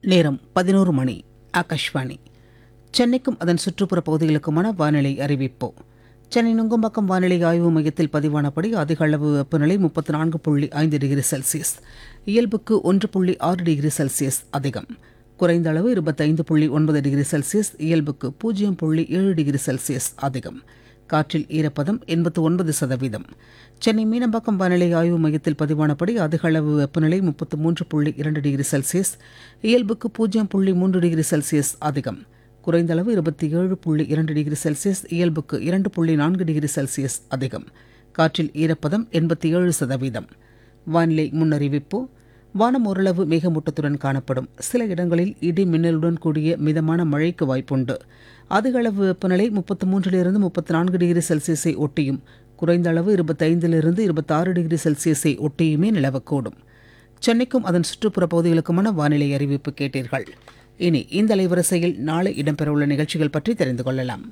நேரம் பதினோரு மணி ஆகாஷ்வாணி சென்னைக்கும் அதன் சுற்றுப்புற பகுதிகளுக்குமான வானிலை அறிவிப்பு சென்னை நுங்கம்பாக்கம் வானிலை ஆய்வு மையத்தில் பதிவானபடி அதிக அளவு வெப்பநிலை முப்பத்தி நான்கு புள்ளி ஐந்து டிகிரி செல்சியஸ் இயல்புக்கு ஒன்று புள்ளி ஆறு டிகிரி செல்சியஸ் அதிகம் குறைந்த அளவு இருபத்தைந்து புள்ளி ஒன்பது டிகிரி செல்சியஸ் இயல்புக்கு பூஜ்ஜியம் புள்ளி ஏழு டிகிரி செல்சியஸ் அதிகம் காற்றில் ஈரப்பதம் எண்பத்து ஒன்பது சதவீதம் சென்னை மீனம்பாக்கம் வானிலை ஆய்வு மையத்தில் பதிவானபடி அதிக அளவு வெப்பநிலை முப்பத்து மூன்று புள்ளி இரண்டு டிகிரி செல்சியஸ் இயல்புக்கு பூஜ்ஜியம் புள்ளி மூன்று டிகிரி செல்சியஸ் அதிகம் குறைந்த அளவு இருபத்தி ஏழு புள்ளி இரண்டு டிகிரி செல்சியஸ் இயல்புக்கு இரண்டு புள்ளி நான்கு டிகிரி செல்சியஸ் அதிகம் காற்றில் ஈரப்பதம் எண்பத்தி ஏழு சதவீதம் வானிலை முன்னறிவிப்பு வானம் ஓரளவு மேகமூட்டத்துடன் காணப்படும் சில இடங்களில் இடி மின்னலுடன் கூடிய மிதமான மழைக்கு வாய்ப்புண்டு அதிக அளவு வெப்பநிலை முப்பத்து மூன்றிலிருந்து முப்பத்தி நான்கு டிகிரி செல்சியஸை ஒட்டியும் குறைந்த அளவு இருபத்தைந்திலிருந்து இருபத்தாறு டிகிரி செல்சியஸை ஒட்டியுமே நிலவக்கூடும் சென்னைக்கும் அதன் சுற்றுப்புற பகுதிகளுக்குமான வானிலை அறிவிப்பு கேட்டீர்கள் இனி இந்த அலைவரிசையில் நாளை இடம்பெறவுள்ள நிகழ்ச்சிகள் பற்றி தெரிந்து கொள்ளலாம்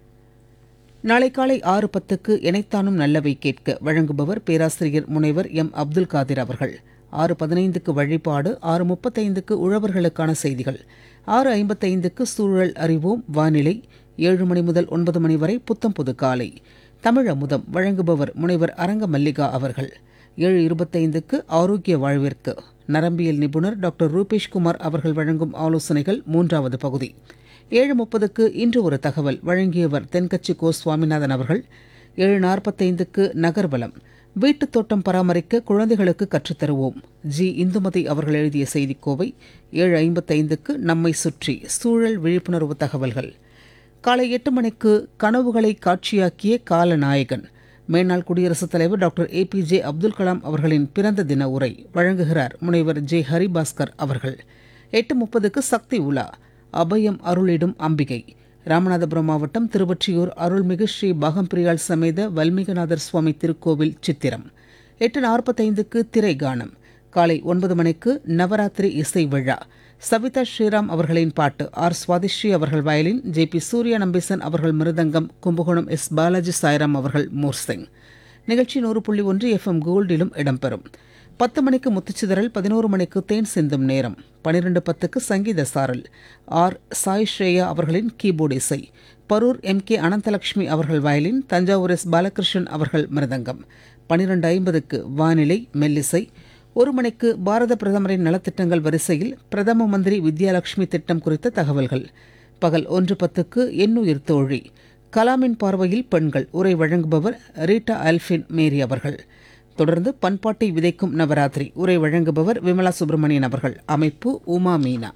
நாளை காலை ஆறு பத்துக்கு இணைத்தானும் நல்லவை கேட்க வழங்குபவர் பேராசிரியர் முனைவர் எம் அப்துல் காதிர் அவர்கள் ஆறு பதினைந்துக்கு வழிபாடு ஆறு முப்பத்தைந்துக்கு உழவர்களுக்கான செய்திகள் ஆறு ஐம்பத்தைந்துக்கு சூழல் அறிவோம் வானிலை ஏழு மணி முதல் ஒன்பது மணி வரை புத்தம் புது காலை தமிழ் அமுதம் வழங்குபவர் முனைவர் அரங்க மல்லிகா அவர்கள் ஏழு இருபத்தைந்துக்கு ஆரோக்கிய வாழ்விற்கு நரம்பியல் நிபுணர் டாக்டர் ரூபேஷ்குமார் அவர்கள் வழங்கும் ஆலோசனைகள் மூன்றாவது பகுதி ஏழு முப்பதுக்கு இன்று ஒரு தகவல் வழங்கியவர் தென்கட்சி கோ சுவாமிநாதன் அவர்கள் ஏழு நாற்பத்தைந்துக்கு நகர்வலம் வீட்டுத் தோட்டம் பராமரிக்க குழந்தைகளுக்கு கற்றுத்தருவோம் ஜி இந்துமதி அவர்கள் எழுதிய செய்திக்கோவை ஏழு ஐம்பத்தைந்துக்கு நம்மை சுற்றி சூழல் விழிப்புணர்வு தகவல்கள் காலை எட்டு மணிக்கு கனவுகளை காட்சியாக்கிய காலநாயகன் மேனாள் குடியரசுத் தலைவர் doctor A P J Abdul Kalam அவர்களின் பிறந்த தின உரை வழங்குகிறார் முனைவர் ஜே ஹரிபாஸ்கர் அவர்கள் எட்டு முப்பதுக்கு சக்தி உலா அபயம் அருளிடும் அம்பிகை ராமநாதபுரம் மாவட்டம் திருவொற்றியூர் அருள்மிகு ஸ்ரீ பாகம்பிரியாள் சமேத வல்மீகநாதர் சுவாமி திருக்கோவில் சித்திரம் எட்டு நாற்பத்தைந்துக்கு திரை கானம் காலை ஒன்பது மணிக்கு நவராத்திரி இசை விழா சவிதா ஸ்ரீராம் அவர்களின் பாட்டு ஆர் சுவாதிஸ்ரீ அவர்கள் violin J B Surya Nambisan அவர்கள் மிருதங்கம் கும்பகோணம் எஸ் பாலாஜி சாய்ராம் அவர்கள் மோர்சிங் நிகழ்ச்சி நூறு புள்ளி ஒன்று எஃப்எம் கோல்டிலும் இடம்பெறும் பத்து மணிக்கு முத்துச்சிதறல் பதினோரு மணிக்கு தேன் சிந்தும் நேரம் பனிரெண்டு பத்துக்கு சங்கீத சாரல் ஆர் சாய் ஸ்ரேயா அவர்களின் கீபோர்டு இசை பரூர் எம் கே அனந்தலட்சுமி அவர்கள் வயலின் தஞ்சாவூர் எஸ் பாலகிருஷ்ணன் அவர்கள் மிருதங்கம் பனிரெண்டு ஐம்பதுக்கு வானிலை மெல்லிசை ஒரு மணிக்கு பாரத பிரதமரின் நலத்திட்டங்கள் வரிசையில் பிரதம மந்திரி வித்யாலட்சுமி திட்டம் குறித்த தகவல்கள் பகல் ஒன்று பத்துக்கு எண்ணுயிர் தோழி கலாமின் பார்வையில் பெண்கள் உரை வழங்குபவர் ரீட்டா அல்பின் மேரி அவர்கள் தொடர்ந்து பண்பாட்டை விதைக்கும் நவராத்திரி உரை வழங்குபவர் விமலா சுப்பிரமணியன் அவர்கள் அமைப்பு உமா மீனா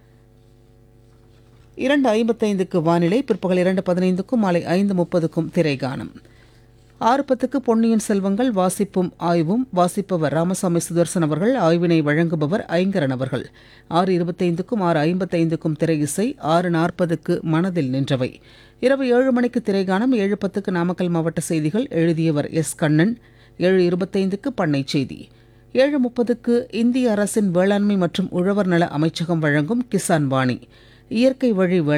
இரண்டு ஐம்பத்தைந்துக்கு வானிலை பிற்பகல் இரண்டு பதினைந்துக்கும் மாலை ஐந்து முப்பதுக்கும் திரைகானம் ஆறு பத்துக்கு பொன்னியின் செல்வங்கள் வாசிப்பும் ஆய்வும் வாசிப்பவர் ராமசாமி சுதர்சன் அவர்கள் ஆய்வினை வழங்குபவர் ஐங்கரன் அவர்கள் ஆறு இருபத்தைந்துக்கும் ஆறு ஐம்பத்தைந்துக்கும் திரை இசை ஆறு நாற்பதுக்கு மனதில் நின்றவை இரவு ஏழு மணிக்கு திரைகானம் ஏழு பத்துக்கு நாமக்கல் மாவட்ட செய்திகள் எழுதியவர் எஸ் கண்ணன் ஏழு இருபத்தைந்துக்கு பண்ணை செய்தி ஏழு முப்பதுக்கு இந்திய அரசின் வேளாண்மை மற்றும் உழவர் நல அமைச்சகம் வழங்கும் கிசான் வாணி இயற்கை வழி